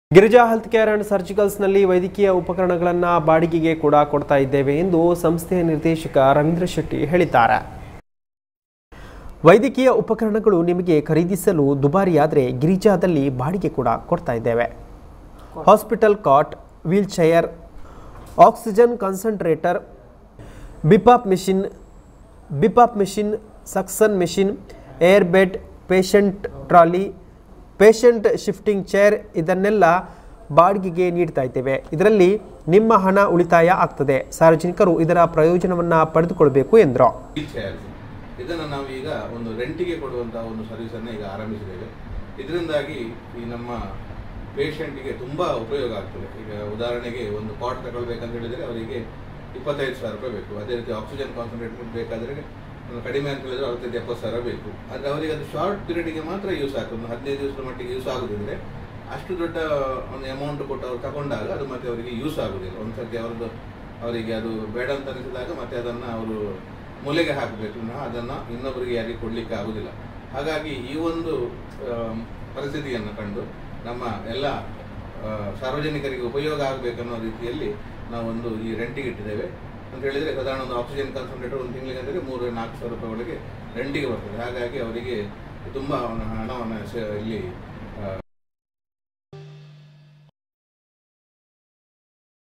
Girija health care and ಸರ್ಜಿಕಲ್ಸ್ನಲ್ಲಿ ವೈದ್ಯಕೀಯ ಉಪಕರಣಗಳನ್ನು ಬಾಡಿಗೆಗೆ ಕೂಡ ಕೊಡ್ತಾ ಇದ್ದೇವೆ ಎಂದು ಸಂಸ್ಥೆಯ ನಿರ್ದೇಶಕ ರವೀಂದ್ರ ಶೆಟ್ಟಿ ಹೇಳಿದ್ದಾರೆ ವೈದ್ಯಕೀಯ ಉಪಕರಣಗಳು ನಿಮಗೆ ಖರೀದಿಸಲು ದುಬಾರಿಯಾದರೆ ಗಿರಿಜಾದಲ್ಲಿ ಬಾಡಿಗೆ ಕೂಡ ಕೊಡ್ತಾ ಇದ್ದೇವೆ hospital cot wheel chair oxygen concentrator BiPAP machine BiPAP machine suction machine air bed patient trolley patient shifting chair ಇದನ್ನೆಲ್ಲ ಬಾಡಿಗೆಗೆ ನೀಡ್ತಾ ಇದ್ದೇವೆ ಇದರಲ್ಲಿ ನಿಮ್ಮ ಹಣ ಉಳಿತಾಯ ಆಗ್ತದೆ ಸಾರ್ವಜನಿಕರು ಇದರ ಪ್ರಯೋಜನವನ್ನು ಪಡೆದುಕೊಳ್ಬೇಕು ಎಂದರು ವೀಲ್ ಚೇರ್ ಇದನ್ನು ನಾವು ಈಗ ಒಂದು ರೆಂಟಿಗೆ ಕೊಡುವಂತಹ ಒಂದು ಸರ್ವಿಸ್ ಅನ್ನು ಈಗ ಆರಂಭಿಸಿದ್ದೇವೆ ಇದರಿಂದಾಗಿ ಈ ನಮ್ಮ ಪೇಷಂಟಿಗೆ ತುಂಬಾ ಉಪಯೋಗ ಆಗ್ತದೆ ಈಗ ಉದಾಹರಣೆಗೆ ಒಂದು ಕಾಟ್ ತಗೊಳ್ಬೇಕಂತ ಹೇಳಿದ್ರೆ ಅವರಿಗೆ ಇಪ್ಪತ್ತೈದು ಸಾವಿರ ರೂಪಾಯಿ ಬೇಕು ಅದೇ ರೀತಿ ಆಕ್ಸಿಜನ್ ಕಾನ್ಸಂಟ್ರೇಟ್ ಬೇಕಾದ್ರೆ ಒಂದು ಕಡಿಮೆ ಅಂತ ಹೇಳಿದ್ರೆ ಅರವತ್ತೈದು ಎಪ್ಪತ್ತು ಸಾವಿರ ಬೇಕು ಆದರೆ ಅವರಿಗೆ ಅದು ಶಾರ್ಟ್ ಪೀರಿಯಡ್ಗೆ ಮಾತ್ರ ಯೂಸ್ ಆಗ್ತದೆ ಒಂದು ಹದಿನೈದು ದಿವಸದ ಮಟ್ಟಿಗೆ ಯೂಸ್ ಆಗುದಿದ್ರೆ ಅಷ್ಟು ದೊಡ್ಡ ಒಂದು ಅಮೌಂಟ್ ಕೊಟ್ಟು ಅವ್ರು ತಗೊಂಡಾಗ ಅದು ಮತ್ತೆ ಅವರಿಗೆ ಯೂಸ್ ಆಗುದಿಲ್ಲ ಒಂದ್ಸರ್ತಿ ಅವ್ರದ್ದು ಅವರಿಗೆ ಅದು ಬೇಡ ಅಂತ ಅನಿಸಿದಾಗ ಮತ್ತೆ ಅದನ್ನ ಅವರು ಮೂಲೆಗೆ ಹಾಕಬೇಕು ವಿನಃ ಅದನ್ನ ಇನ್ನೊಬ್ಬರಿಗೆ ಯಾರಿಗೆ ಕೊಡ್ಲಿಕ್ಕೆ ಆಗುದಿಲ್ಲ ಹಾಗಾಗಿ ಈ ಒಂದು ಆಮ್, ಪರಿಸ್ಥಿತಿಯನ್ನು ಕಂಡು ನಮ್ಮ ಎಲ್ಲ ಆ, ಸಾರ್ವಜನಿಕರಿಗೆ ಉಪಯೋಗ ಆಗಬೇಕನ್ನೋ ರೀತಿಯಲ್ಲಿ ನಾವು ಒಂದು ಈ ರೆಂಟಿಗೆ ಇಟ್ಟಿದ್ದೇವೆ ಅಂತ ಹೇಳಿದ್ರೆ ಸಾಧಾರಣ ಒಂದು ಆಕ್ಸಿಜನ್ ಕಾನ್ಸಂಟ್ರೇಟರ್ ಒಂದು ತಿಂಗಳಿಗೆ ಅಂದರೆ ಮೂರು ನಾಲ್ಕು ಸಾವಿರ ರೂಪಾಯಿ ಒಳಗೆ ರೆಂಟಿಗೆ ಬರ್ತದೆ ಹಾಗಾಗಿ ಅವರಿಗೆ ತುಂಬಾ ಅವನ ಹಣವನ್ನು ಸ- ಇಲ್ಲಿ